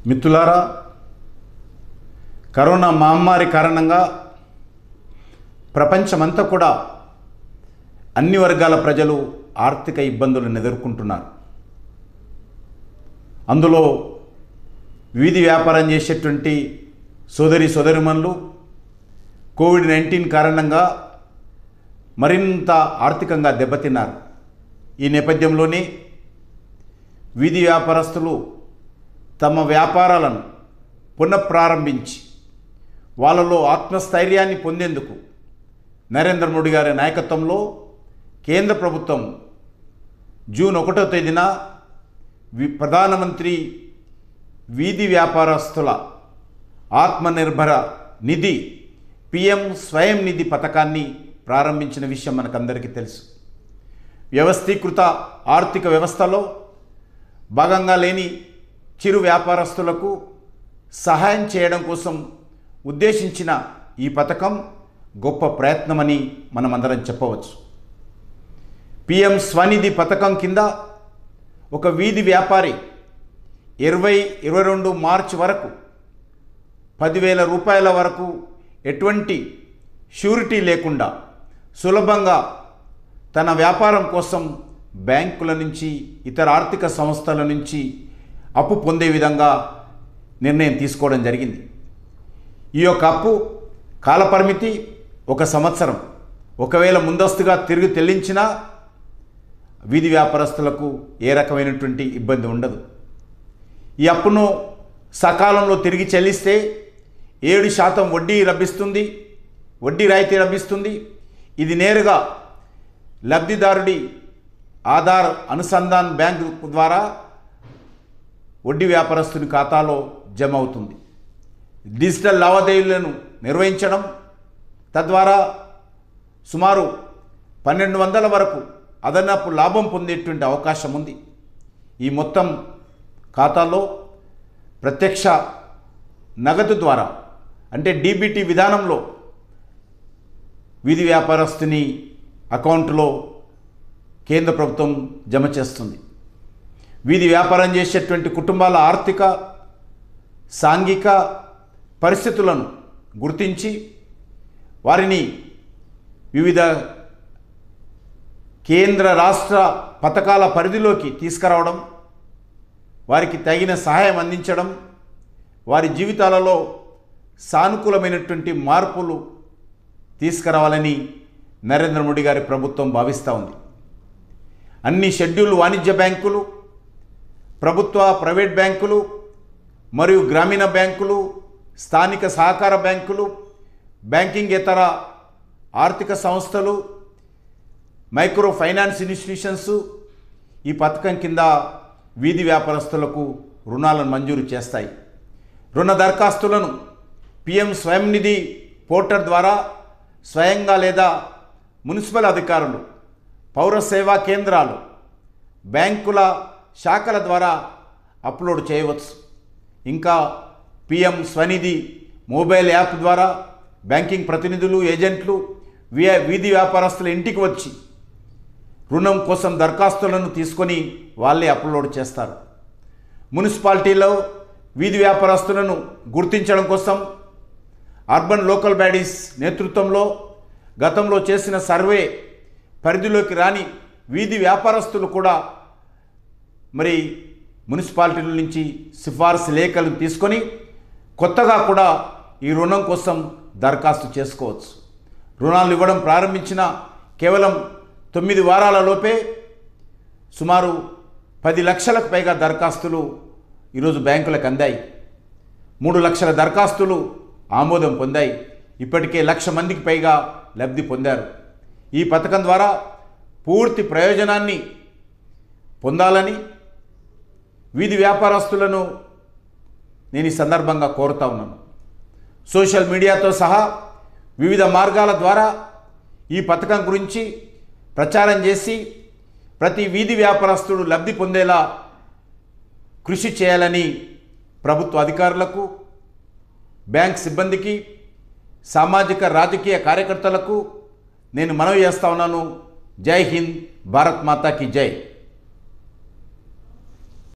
మిత్రులారా కరోనా మహమ్మారి కారణంగా ప్రపంచమంతా కూడా అన్ని వర్గాల ప్రజలు ఆర్థిక ఇబ్బందులను ఎదుర్కొంటున్నారు అందులో వీధి వ్యాపారం చేసేటువంటి సోదరి సోదరిమణులు కోవిడ్ నైన్టీన్ కారణంగా మరింత ఆర్థికంగా దెబ్బతిన్నారు ఈ నేపథ్యంలోనే వీధి వ్యాపారస్తులు తమ వ్యాపారాలను పునఃప్రారంభించి వాళ్ళలో ఆత్మస్థైర్యాన్ని పొందేందుకు నరేంద్ర మోడీ గారి నాయకత్వంలో కేంద్ర ప్రభుత్వం జూన్ ఒకటో తేదీన వి ప్రధానమంత్రి వీధి వ్యాపారస్తుల ఆత్మనిర్భర నిధి పిఎం స్వయం నిధి పథకాన్ని ప్రారంభించిన విషయం మనకందరికీ తెలుసు వ్యవస్థీకృత ఆర్థిక వ్యవస్థలో భాగంగా లేని చిరు వ్యాపారస్తులకు సహాయం చేయడం కోసం ఉద్దేశించిన ఈ పథకం గొప్ప ప్రయత్నమని మనమందరం చెప్పవచ్చు పిఎం స్వనిధి పథకం కింద ఒక వీధి వ్యాపారి ఇరవై ఇరవై రెండు మార్చి వరకు పదివేల రూపాయల వరకు ఎటువంటి షూరిటీ లేకుండా సులభంగా తన వ్యాపారం కోసం బ్యాంకుల నుంచి ఇతర ఆర్థిక సంస్థల నుంచి అప్పు పొందే విధంగా నిర్ణయం తీసుకోవడం జరిగింది ఈ యొక్క అప్పు కాలపరిమితి ఒక సంవత్సరం ఒకవేళ ముందస్తుగా తిరిగి చెల్లించినా వీధి వ్యాపారస్తులకు ఏ రకమైనటువంటి ఇబ్బంది ఉండదు ఈ అప్పును సకాలంలో తిరిగి చెల్లిస్తే ఏడు శాతం వడ్డీ లభిస్తుంది వడ్డీ రాయితీ లభిస్తుంది ఇది నేరుగా లబ్ధిదారుడి ఆధార్ అనుసంధాన్ బ్యాంకు ద్వారా వడ్డీ వ్యాపారస్తుని ఖాతాలో జమ అవుతుంది డిజిటల్ లావాదేవీలను నిర్వహించడం తద్వారా సుమారు పన్నెండు వందల వరకు అదనపు లాభం పొందేటువంటి అవకాశం ఉంది ఈ మొత్తం ఖాతాలో ప్రత్యక్ష నగదు ద్వారా అంటే డీబీటీ విధానంలో వీధి వ్యాపారస్తుని అకౌంట్లో కేంద్ర ప్రభుత్వం జమ చేస్తుంది వీధి వ్యాపారం చేసేటువంటి కుటుంబాల ఆర్థిక సాంఘిక పరిస్థితులను గుర్తించి వారిని వివిధ కేంద్ర రాష్ట్ర పథకాల పరిధిలోకి తీసుకురావడం వారికి తగిన సహాయం అందించడం వారి జీవితాలలో సానుకూలమైనటువంటి మార్పులు తీసుకురావాలని నరేంద్ర మోడీ గారి ప్రభుత్వం భావిస్తూ ఉంది అన్ని షెడ్యూల్ వాణిజ్య బ్యాంకులు ప్రభుత్వ ప్రైవేట్ బ్యాంకులు మరియు గ్రామీణ బ్యాంకులు స్థానిక సహకార బ్యాంకులు బ్యాంకింగ్ ఇతర ఆర్థిక సంస్థలు మైక్రో ఫైనాన్స్ ఇన్స్టిట్యూషన్స్ ఈ పథకం కింద వీధి వ్యాపారస్తులకు రుణాలను మంజూరు చేస్తాయి రుణ దరఖాస్తులను పిఎం స్వయం నిధి పోర్టల్ ద్వారా స్వయంగా లేదా మున్సిపల్ అధికారులు పౌర సేవా కేంద్రాలు బ్యాంకుల శాఖల ద్వారా అప్లోడ్ చేయవచ్చు ఇంకా పిఎం స్వనిధి మొబైల్ యాప్ ద్వారా బ్యాంకింగ్ ప్రతినిధులు ఏజెంట్లు వీ- వీధి వ్యాపారస్తుల ఇంటికి వచ్చి రుణం కోసం దరఖాస్తులను తీసుకొని వాళ్ళే అప్లోడ్ చేస్తారు మున్సిపాలిటీలో వీధి వ్యాపారస్తులను గుర్తించడం కోసం అర్బన్ లోకల్ బాడీస్ నేతృత్వంలో గతంలో చేసిన సర్వే పరిధిలోకి రాని వీధి వ్యాపారస్తులు కూడా మరి మున్సిపాలిటీల నుంచి సిఫార్సు లేఖలను తీసుకొని కొత్తగా కూడా ఈ రుణం కోసం దరఖాస్తు చేసుకోవచ్చు రుణాలు ఇవ్వడం ప్రారంభించిన కేవలం తొమ్మిది వారాల లోపే సుమారు పది లక్షలకు పైగా దరఖాస్తులు ఈరోజు బ్యాంకులకు అందాయి మూడు లక్షల దరఖాస్తులు ఆమోదం పొందాయి ఇప్పటికే లక్ష మందికి పైగా లబ్ధి పొందారు ఈ పథకం ద్వారా పూర్తి ప్రయోజనాన్ని పొందాలని వీధి వ్యాపారస్తులను నేను ఈ సందర్భంగా కోరుతా ఉన్నాను సోషల్ మీడియాతో సహా వివిధ మార్గాల ద్వారా ఈ పథకం గురించి ప్రచారం చేసి ప్రతి వీధి వ్యాపారస్తుడు లబ్ధి పొందేలా కృషి చేయాలని ప్రభుత్వ అధికారులకు బ్యాంక్ సిబ్బందికి సామాజిక రాజకీయ కార్యకర్తలకు నేను మనవి చేస్తా ఉన్నాను జై హింద్ భారత్ మాతాకి జై